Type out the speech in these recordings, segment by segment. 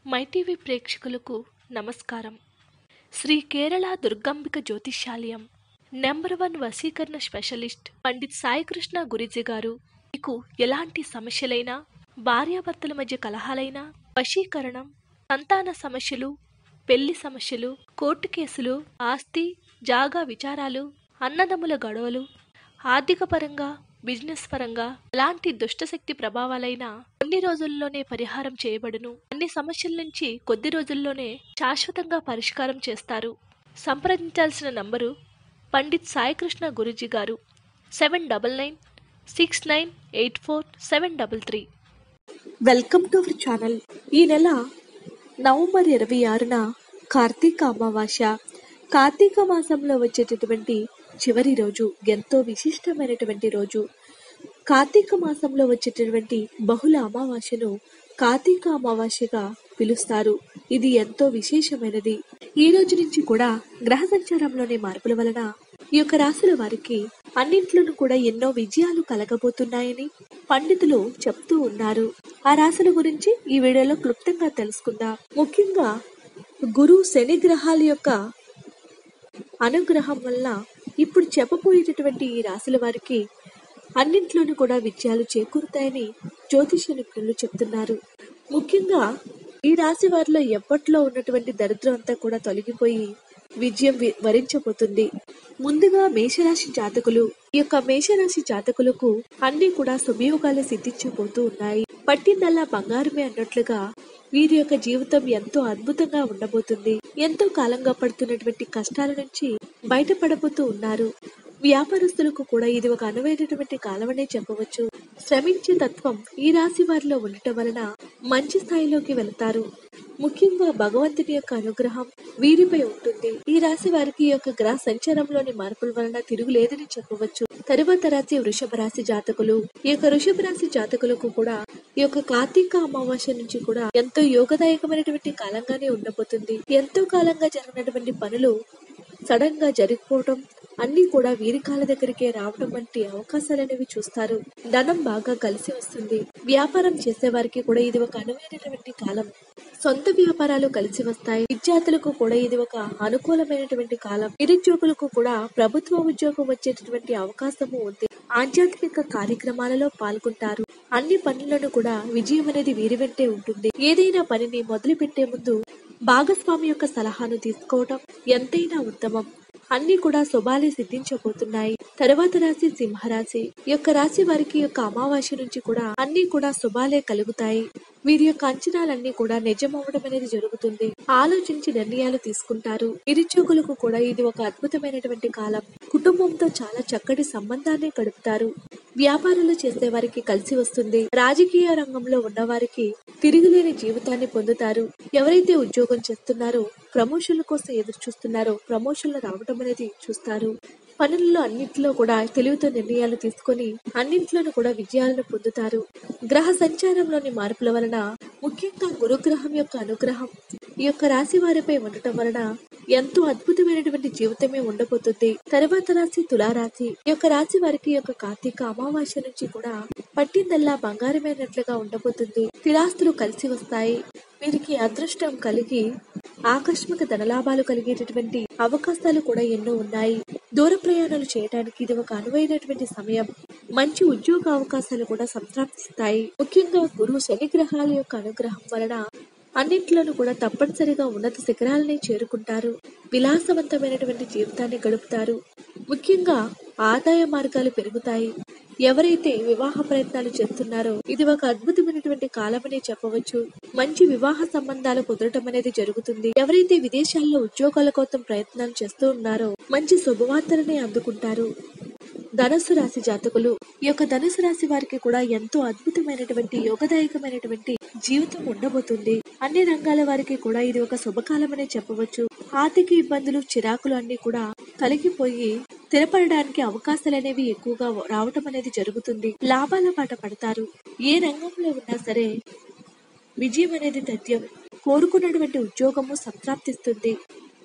MyTV ప్రేక్షకులకు నమస్కారం శ్రీ కేరళ దుర్గాంబిక జ్యోతిష్యాలయం నెంబర్ వన్ వశీకరణ స్పెషలిస్ట్ పండిత్ సాయికృష్ణ గురిజీ గారు మీకు ఎలాంటి సమస్యలైనా భార్యాభర్తల మధ్య కలహాలైనా వశీకరణం సంతాన సమస్యలు పెళ్లి సమస్యలు కోర్టు కేసులు ఆస్తి జాగా విచారాలు అన్నదమ్ముల గొడవలు ఆర్థిక పరంగా బిజినెస్ పరంగా ఎలాంటి దుష్టశక్తి ప్రభావాలైనా కొన్ని రోజుల్లోనే పరిహారం చేయబడును అన్ని సమస్యల నుంచి కొద్ది రోజుల్లోనే శాశ్వతంగా పరిష్కారం చేస్తారు సంప్రదించాల్సిన నంబరు పండిత్ సాయికృష్ణ గురుజీ గారు seven double nine six nine eight four seven double three welcome to our channel ఈ నెల నవంబర్ ఇరవై ఆరున కార్తీక అమావాస్య కార్తీక మాసంలో వచ్చేటటువంటి చివరి రోజు ఎంతో విశిష్టమైనటువంటి రోజు కార్తీక మాసంలో వచ్చేటటువంటి బహుళ అమావాస్యను కార్తీక అమావాస్యగా పిలుస్తారు ఇది ఎంతో విశేషమైనది ఈ రోజు నుంచి కూడా గ్రహ సంచారంలోని మార్పుల వలన ఈ యొక్క రాశుల వారికి అన్నింట్లోనూ కూడా ఎన్నో విజయాలు కలగబోతున్నాయని పండితులు చెప్తూ ఉన్నారు ఆ రాశుల గురించి ఈ వీడియోలో క్లుప్తంగా తెలుసుకుందాం ముఖ్యంగా గురు శని గ్రహాల యొక్క అనుగ్రహం వల్ల ఇప్పుడు చెప్పబోయేటటువంటి ఈ రాశుల వారికి అన్నింట్లోనూ కూడా విజయాలు చేకూరుతాయని జ్యోతిష నిపుణులు చెప్తున్నారు ముఖ్యంగా ఈ రాశి వారిలో ఎప్పట్లో ఉన్నటువంటి దరిద్రం అంతా కూడా తొలగిపోయి విజయం వి- వరించబోతుంది ముందుగా మేషరాశి జాతకులు ఈ యొక్క మేషరాశి జాతకులకు అన్ని కూడా శుభయోగాలు సిద్ధించబోతూ ఉన్నాయి పట్టిందల్లా బంగారమే అన్నట్లుగా వీరి యొక్క జీవితం ఎంతో అద్భుతంగా ఉండబోతుంది ఎంతో కాలంగా పడుతున్నటువంటి కష్టాల నుంచి బయటపడబోతూ ఉన్నారు వ్యాపారస్తులకు కూడా ఇది ఒక అనువైనటువంటి కాలమనే చెప్పవచ్చు శ్రమించే తత్వం ఈ రాశి వారిలో ఉండటం వలన మంచి స్థాయిలోకి వెళతారు ముఖ్యంగా భగవంతుని యొక్క అనుగ్రహం వీరిపై ఉంటుంది ఈ రాశి వారికి ఈ యొక్క గ్రహ సంచారంలోని మార్పుల వలన తిరుగులేదని చెప్పవచ్చు తరువాత రాశి వృషభ రాశి జాతకులు ఈ యొక్క వృషభ రాశి జాతకులకు కూడా ఈ యొక్క కార్తీక అమావాస్య నుంచి కూడా ఎంతో యోగదాయకమైనటువంటి కాలంగానే ఉండబోతుంది ఎంతో కాలంగా జరిగినటువంటి పనులు సడన్ గా జరిగిపోవటం అన్ని కూడా వీరి కాళ్ళ దగ్గరికే రావడం వంటి అవకాశాలు అనేవి చూస్తారు ధనం బాగా కలిసి వస్తుంది వ్యాపారం చేసే వారికి కూడా ఇది ఒక అనువైనటువంటి కాలం సొంత వ్యాపారాలు కలిసి వస్తాయి విద్యార్థులకు కూడా ఇది ఒక అనుకూలమైనటువంటి కాలం నిరుద్యోగులకు కూడా ప్రభుత్వ ఉద్యోగం వచ్చేటటువంటి అవకాశము ఉంది ఆధ్యాత్మిక కార్యక్రమాలలో పాల్గొంటారు అన్ని పనులను కూడా విజయం అనేది వీరి వెంటే ఉంటుంది ఏదైనా పనిని మొదలు పెట్టే ముందు భాగస్వామి యొక్క సలహాను తీసుకోవటం ఎంతైనా ఉత్తమం అన్ని కూడా శుభాలే సిద్ధించబోతున్నాయి తర్వాత రాశి సింహరాశి ఈ యొక్క రాశి వారికి ఈ యొక్క అమావాస్య నుంచి కూడా అన్ని కూడా శుభాలే కలుగుతాయి వీరి యొక్క అంచనాలన్నీ కూడా నిజమవడం అనేది జరుగుతుంది ఆలోచించి నిర్ణయాలు తీసుకుంటారు నిరుద్యోగులకు కూడా ఇది ఒక అద్భుతమైనటువంటి కాలం కుటుంబంతో చాలా చక్కటి సంబంధాన్ని గడుపుతారు వ్యాపారాలు చేసే వారికి కలిసి వస్తుంది రాజకీయ రంగంలో ఉన్న వారికి తిరుగులేని జీవితాన్ని పొందుతారు ఎవరైతే ఉద్యోగం చేస్తున్నారో ప్రమోషన్ల కోసం ఎదురు చూస్తున్నారో ప్రమోషన్లు రావడం అనేది చూస్తారు పనుల్లో అన్నింటిలో కూడా తెలివితో నిర్ణయాలు తీసుకొని అన్నింట్లోనూ కూడా విజయాలను పొందుతారు గ్రహ సంచారంలోని మార్పుల వలన ముఖ్యంగా గురుగ్రహం యొక్క అనుగ్రహం ఈ యొక్క రాశి వారిపై ఉండటం వలన ఎంతో అద్భుతమైనటువంటి జీవితమే ఉండబోతుంది తర్వాత రాశి తులారాశి ఈ యొక్క రాశి వారికి ఈ యొక్క కార్తీక అమావాస్య నుంచి కూడా పట్టిందల్లా బంగారమైనట్లుగా ఉండబోతుంది స్థిరాస్తులు కలిసి వస్తాయి వీరికి అదృష్టం కలిగి ఆకస్మిక ధనలాభాలు కలిగేటటువంటి అవకాశాలు కూడా ఎన్నో ఉన్నాయి దూర ప్రయాణాలు చేయడానికి ఇది ఒక అనువైనటువంటి సమయం మంచి ఉద్యోగ అవకాశాలు కూడా సంప్రాప్తిస్తాయి ముఖ్యంగా గురువు శని గ్రహాల యొక్క అనుగ్రహం వలన అన్నింటిలోనూ కూడా తప్పనిసరిగా ఉన్నత శిఖరాలని చేరుకుంటారు విలాసవంతమైనటువంటి జీవితాన్ని గడుపుతారు ముఖ్యంగా ఆదాయ మార్గాలు పెరుగుతాయి ఎవరైతే వివాహ ప్రయత్నాలు చేస్తున్నారో ఇది ఒక అద్భుతమైనటువంటి కాలమనే చెప్పవచ్చు మంచి వివాహ సంబంధాలు కుదరటం అనేది జరుగుతుంది ఎవరైతే విదేశాల్లో ఉద్యోగాల కోసం ప్రయత్నాలు చేస్తూ ఉన్నారో మంచి శుభవార్తలనే అందుకుంటారు ధనుసు రాశి జాతకులు ఈ యొక్క ధనుసు రాశి వారికి కూడా ఎంతో అద్భుతమైనటువంటి యోగదాయకమైనటువంటి జీవితం ఉండబోతుంది అన్ని రంగాల వారికి కూడా ఇది ఒక శుభకాలమనే చెప్పవచ్చు ఆర్థిక ఇబ్బందులు చిరాకులు అన్ని కూడా తొలగిపోయి స్థిరపడడానికి అవకాశాలు అనేవి ఎక్కువగా రావటం అనేది జరుగుతుంది లాభాల పాట పడతారు ఏ రంగంలో ఉన్నా సరే విజయం అనేది తథ్యం కోరుకున్నటువంటి ఉద్యోగము సంప్రాప్తిస్తుంది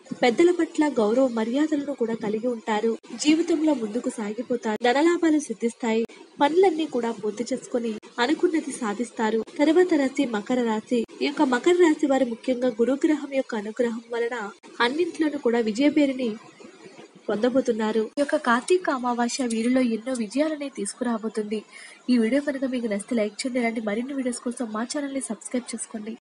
పెద్దల పట్ల గౌరవ మర్యాదలను కూడా కలిగి ఉంటారు జీవితంలో ముందుకు సాగిపోతారు ధనలాభాలు సిద్ధిస్తాయి పనులన్నీ కూడా పూర్తి చేసుకుని అనుకున్నది సాధిస్తారు తర్వాత రాశి మకర రాశి ఈ యొక్క మకర రాశి వారు ముఖ్యంగా గురుగ్రహం యొక్క అనుగ్రహం వలన అన్నింట్లోనూ కూడా విజయపేరుని పొందబోతున్నారు ఈ యొక్క కార్తీక అమావాస్య వీరిలో ఎన్నో విజయాలని తీసుకురాబోతుంది ఈ వీడియో కనుక మీకు నచ్చితే లైక్ చేయండి ఇలాంటి మరిన్ని వీడియోస్ కోసం మా ఛానల్ ని సబ్స్క్రైబ్ చేసుకోండి